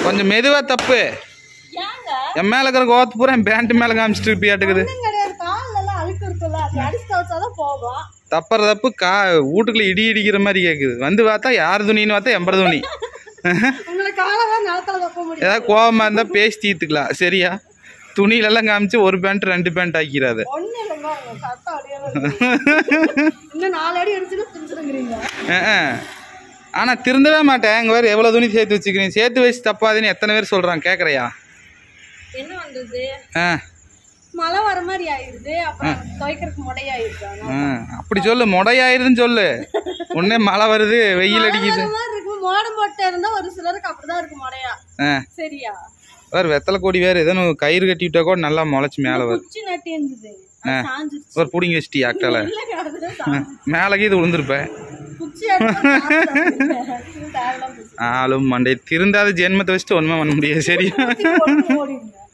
கொஞ்சம் மெதுவா தப்பு ஏங்க என் மேல இருக்கிற கோவத்து பூரா என் பேண்ட் மேல காமிச்சிட்டு இருப்பியாட்டுக்குது ஒண்ணும் கிடையாது கால்ல எல்லாம் அழுக்கு இருக்குல்ல அது அடிச்சு துவைச்சாதான் போகும் தப்புற தப்பு கா வீட்டுக்குள்ள இடி இடிக்கிற மாதிரி கேக்குது வந்து பார்த்தா யார் துணின்னு பார்த்தா எம்பட துணி உங்களை காலதான் நிலத்துல தப்ப முடியும் ஏதாவது கோவமா இருந்தா பேசி தீர்த்துக்கலாம் சரியா துணியிலெல்லாம் காமிச்சு ஒரு பேண்ட் ரெண்டு பேண்ட் ஆக்கிறாது ஒண்ணு இல்லைங்க உங்க சத்தம் அப்படியே வருது. இன்னும் நாலு அடி அடிச்சுன்னு பிரிச்சுருங்கிறீங்க ஆனா திருந்தவே மாட்டேன் இங்க வேறு எவ்வளவு துணி சேர்த்து வச்சுக்கிறீங்க சேர்த்து வச்சு தப்பாதுன்னு எத்தனை பேர் சொல்றாங்க கேக்குறியா என்ன பண்றது ஆ மழை வர மாதிரி ஆயிடுது அப்புறம் துவைக்கிறதுக்கு முடையாயிருக்காங்க ஆ, அப்படி சொல்லு மொடையாயிருதுன்னு சொல்லு உடனே மழை வருது வெயில் அடிக்குது வர மாதிரி இருக்கும் மோடம் போட்டு இருந்தா ஒரு சிலருக்கு அப்படிதான் இருக்கு முடையா ஆ சரியா வேறு வெத்தலை கொடி வேறு ஏதோ ஒண்ணு கயிறு கட்டி விட்டா கூட நல்லா முளைச்சு மேலே வரும் குச்சி நட்டி இருந்தது அது சாஞ்சிருச்சு ஒரு புடிங்கி வச்சிட்டி ஆக்டால இல்லைங்க அதுதான் சாஞ்சிருச்சு. மேலே கீது விழுந்திருப்பேன் குச்சி எடுத்து தேவையில்லாம பேசுறேன். ஆளும் மண்டை திருந்தாத ஜென்மத்தை வச்சுட்டு ஒன்றுமே பண்ண முடியாது சரியா குச்சி போட்டு ஓடிடுங்க